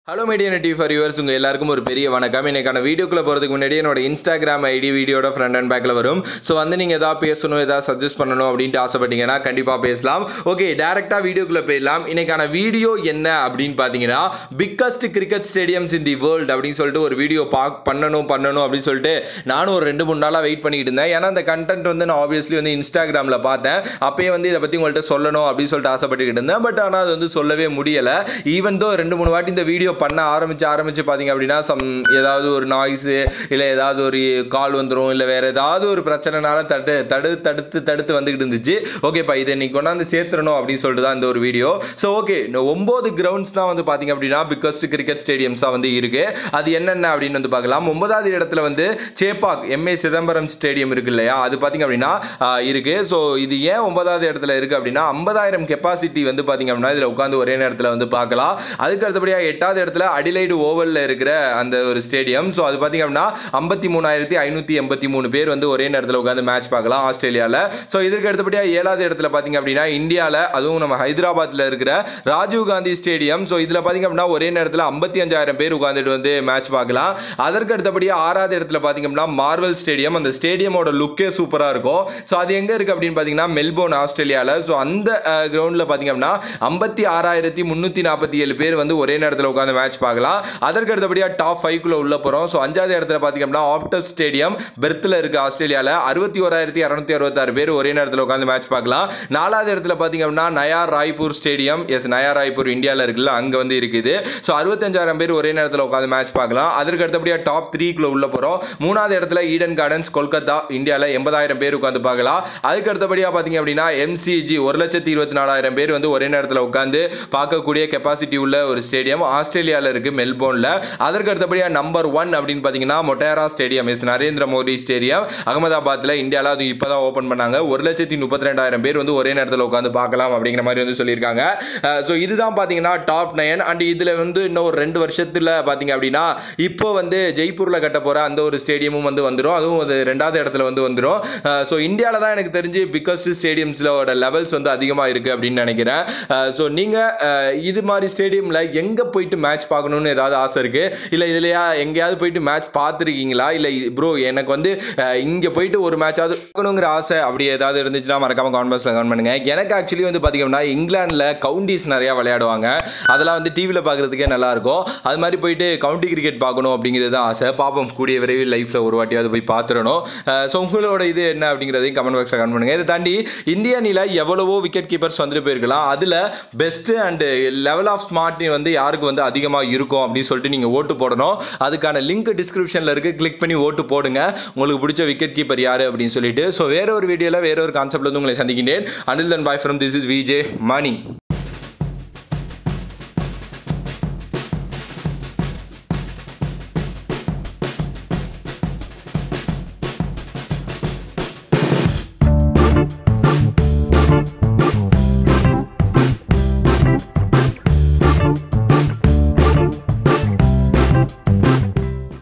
hello media native for yours உங்கள் எல்லாருக்கும் ஒரு பெரிய வணக்கம் இன்னைக்கான வீடியோக்குள்ளே போகிறதுக்கு முன்னாடி என்னோட இன்ஸ்டாகிராம் ஐடி வீடியோட ஃப்ரண்ட் அண்ட் பேக்கில் வரும் ஸோ வந்து நீங்கள் எதாவது பேசணும் எதாவது சஜஸ்ட் பண்ணணும் அப்படின்ட்டு ஆசைப்பட்டீங்கன்னா கண்டிப்பாக பேசலாம் ஓகே டேரெக்டாக வீடியோக்குள்ளே போயிடலாம் இன்னைக்கான வீடியோ என்ன அப்படின்னு பார்த்தீங்கன்னா biggest cricket stadiums in the world அப்படின்னு சொல்லிட்டு ஒரு வீடியோ பாக் பண்ணணும் பண்ணணும் அப்படின்னு சொல்லிட்டு நானும் ஒரு ரெண்டு மூணு நாளாக வெயிட் பண்ணிட்டு இருந்தேன் ஏன்னா அந்த கண்டென்ட் வந்து நான் ஆப்வியஸ்லி வந்து இன்ஸ்டாகிராமில் பார்த்தேன் அப்பயே வந்து இதை பற்றி உங்கள்கிட்ட சொல்லணும் அப்படின்னு சொல்லிட்டு ஆசைப்பட்டுக்கிட்டு இருந்தேன் பட் ஆனால் அது வந்து சொல்லவே முடியலை ஈவன் தோ ரெண்டு மூணு வாட்டி இந்த வீடியோ பண்ண ஆரம்பிச்சு ஆரம்பிச்சு பார்த்தீங்க அப்படின்னா சம் ஏதாவது ஒரு நாய்ஸு இல்லை ஏதாவது ஒரு கால் வந்துடும் இல்லை வேறு ஏதாவது ஒரு பிரச்சனைனால தடு தடு தடுத்து தடுத்து வந்துக்கிட்டு இருந்துச்சு ஓகேப்பா இதை இன்னைக்கு கொண்டாந்து சேர்த்துறணும் அப்படின்னு சொல்லிட்டு தான் இந்த ஒரு வீடியோ ஸோ ஓகே இந்த ஒம்பது கிரவுண்ட்ஸ் தான் வந்து பார்த்தீங்க அப்படின்னா பிக்கஸ்ட் கிரிக்கெட் ஸ்டேடியம்ஸாக வந்து இருக்குது அது என்னென்ன அப்படின்னு வந்து பார்க்கலாம் ஒன்பதாவது இடத்துல வந்து சேப்பாக் எம்ஏ சிதம்பரம் ஸ்டேடியம் இருக்கு இல்லையா அது பார்த்தீங்க அப்படின்னா ஆஹ், இருக்கு ஸோ இது ஏன் ஒன்பதாவது இடத்துல இருக்குது அப்படின்னா ஐம்பதாயிரம் கெப்பாசிட்டி வந்து பார்த்தீங்க அப்படின்னா இதில் உட்காந்து ஒரே நேரத்தில் வந்து பார்க்கலாம் அதுக்கு அடுத்தபடியாக எட்டாவது இடத்துல அடிலைடு ஓவலில் இருக்கிற அந்த ஒரு ஸ்டேடியம் ஸோ அது பார்த்தீங்க அப்படின்னா ஐம்பத்தி மூணாயிரத்தி ஐநூற்றி எண்பத்தி மூணு பேர் வந்து ஒரே நேரத்தில் உட்காந்து மேட்ச் பார்க்கலாம் ஆஸ்திரேலியாவில் ஸோ இதற்கு அடுத்தபடியாக ஏழாவது இடத்துல பார்த்தீங்க அப்படின்னா இந்தியாவில் அதுவும் நம்ம ஹைதராபாத்தில் இருக்கிற ராஜீவ் காந்தி ஸ்டேடியம் ஸோ இதில் பார்த்தீங்க அப்படின்னா ஒரே நேரத்தில் ஐம்பத்தி அஞ்சாயிரம் பேர் உட்காந்துட்டு வந்து மேட்ச் பார்க்கலாம் அதற்கு அடுத்தபடியாக ஆறாவது இடத்துல பார்த்தீங்க அப்படின்னா மார்வல் ஸ்டேடியம் அந்த ஸ்டேடியமோட லுக்கே சூப்பராக இருக்கும் ஸோ அது எங்கே இருக்குது அப்படின்னு பார்த்தீங்கன்னா மெல்போர்ன் ஆஸ்திரேலியாவில் ஸோ அந்த கிரவுண்டில் பார்த்தீங்க அப்படின்னா ஐம்பத்தி ஆறாயிரத்தி முந்நூற்றி நாற்பத்தி ஏழு பேர் வந்து ஒரே நேரத்தில் உட்காந்து மேட்ச் பார்க்கலாம் அதற்கு அடுத்தபடியாக டாப் ஃபைவ்க்குள்ளே உள்ள போகிறோம் ஸோ அஞ்சாவது இடத்துல பார்த்தீங்க அப்படின்னா ஆப்டர் ஸ்டேடியம் பெர்த்தில் இருக்குது ஆஸ்திரேலியாவில் அறுபத்தி ஓராயிரத்தி இரநூத்தி அறுபத்தாறு பேர் ஒரே நேரத்தில் உட்காந்து மேட்ச் பார்க்கலாம் நாலாவது இடத்துல பார்த்தீங்க அப்படின்னா நயா ராய்ப்பூர் ஸ்டேடியம் எஸ் நயா ராய்ப்பூர் இந்தியாவில் இருக்குல்ல அங்கே வந்து இருக்குது ஸோ அறுபத்தஞ்சாயிரம் பேர் ஒரே நேரத்தில் உட்காந்து மேட்ச் பார்க்கலாம் அதற்கு அடுத்தபடியாக டாப் த்ரீக்குள்ளே உள்ள போகிறோம் மூணாவது இடத்துல ஈடன் கார்டன்ஸ் கொல்கத்தா இந்தியாவில் எண்பதாயிரம் பேர் உட்காந்து பார்க்கலாம் அதுக்கு அடுத்தபடியாக பார்த்தீங்க அப்படின்னா எம்சிஜி ஒரு லட்சத்தி இருபத்தி நாலாயிரம் பேர் வந்து ஒரே நேரத்தில் உட்காந்து பார்க்கக்கூடிய கெப்பாசிட்டி உள்ள ஒரு ஸ்டேடியம் ஆஸ்திரேலியாவில் இருக்குது மெல்போர்னில் அதற்கு அடுத்தபடியாக நம்பர் ஒன் அப்படின்னு பார்த்தீங்கன்னா Motera stadium is Narendra Modi stadium அகமதாபாத்தில் இந்தியாவில் அது இப்போ தான் ஓப்பன் பண்ணாங்க ஒரு லட்சத்தி முப்பத்தி ரெண்டாயிரம் பேர் வந்து ஒரே நேரத்தில் உட்காந்து பார்க்கலாம் அப்படிங்கிற மாதிரி வந்து சொல்லியிருக்காங்க ஸோ இதுதான் பார்த்தீங்கன்னா டாப் நயன் அண்ட் இதில் வந்து இன்னும் ஒரு ரெண்டு வருஷத்தில் பார்த்தீங்க அப்படின்னா இப்போ வந்து ஜெய்ப்பூரில் கட்ட போகிற அந்த ஒரு ஸ்டேடியமும் வந்து வந்துடும் அதுவும் அது ரெண்டாவது இடத்துல வந்து வந்துடும் ஸோ இந்தியாவில் தான் எனக்கு தெரிஞ்சு பிக்கஸ்ட் ஸ்டேடியம்ஸோட லெவல்ஸ் வந்து அதிகமாக இருக்குது அப்படின்னு நினைக்கிறேன் ஸோ நீங்கள் இது மாதிரி ஸ்டேடியமில் எங்கே போயிட்டு மேட்ச் பார்க்கணுன்னு ஏதாவது ஆசை இருக்குது இல்லை இதுலையா எங்கேயாவது போயிட்டு மேட்ச் பார்த்துருக்கீங்களா இல்லை ப்ரோ எனக்கு வந்து இங்கே போயிட்டு ஒரு மேட்சாவது பார்க்கணுங்கிற ஆசை அப்படி ஏதாவது இருந்துச்சுன்னா மறக்காமல் கான்வர்ஸில் கமெண்ட் பண்ணுங்கள் எனக்கு ஆக்சுவலி வந்து பார்த்தீங்கன்னா இங்கிலாந்தில் கவுண்டிஸ் நிறையா விளையாடுவாங்க அதெல்லாம் வந்து டிவியில் பார்க்குறதுக்கே நல்லாயிருக்கும் அது மாதிரி போயிட்டு கவுண்டி கிரிக்கெட் பார்க்கணும் அப்படிங்கிறது தான் ஆசை பார்ப்போம் கூடிய விரைவில் லைஃப்பில் ஒரு வாட்டியாவது போய் பார்த்துடணும் ஸோ உங்களோட இது என்ன அப்படிங்கிறதையும் கமெண்ட் பாக்ஸில் கமெண்ட் பண்ணுங்கள் இதை தாண்டி இந்திய அணியில் எவ்வளவோ விக்கெட் கீப்பர்ஸ் வந்துட்டு போயிருக்கலாம் அதில் best and level of smart வந்து யாருக்கு வந்து அதிகமாக இருக்கும் அப்படின்னு சொல்லிட்டு நீங்கள் ஓட்டு போடணும் அதுக்கான லிங்க் டிஸ்கிரிப்ஷனில் இருக்குது கிளிக் பண்ணி ஓட்டு போடுங்க உங்களுக்கு பிடிச்ச விக்கெட் கீப்பர் யார் அப்படின்னு சொல்லிட்டு ஸோ வேற ஒரு வீடியோவில் வேற ஒரு கான்செப்ட்ல வந்து உங்களை சந்திக்கின்றேன் அனில் தன் பாய் from this is VJ money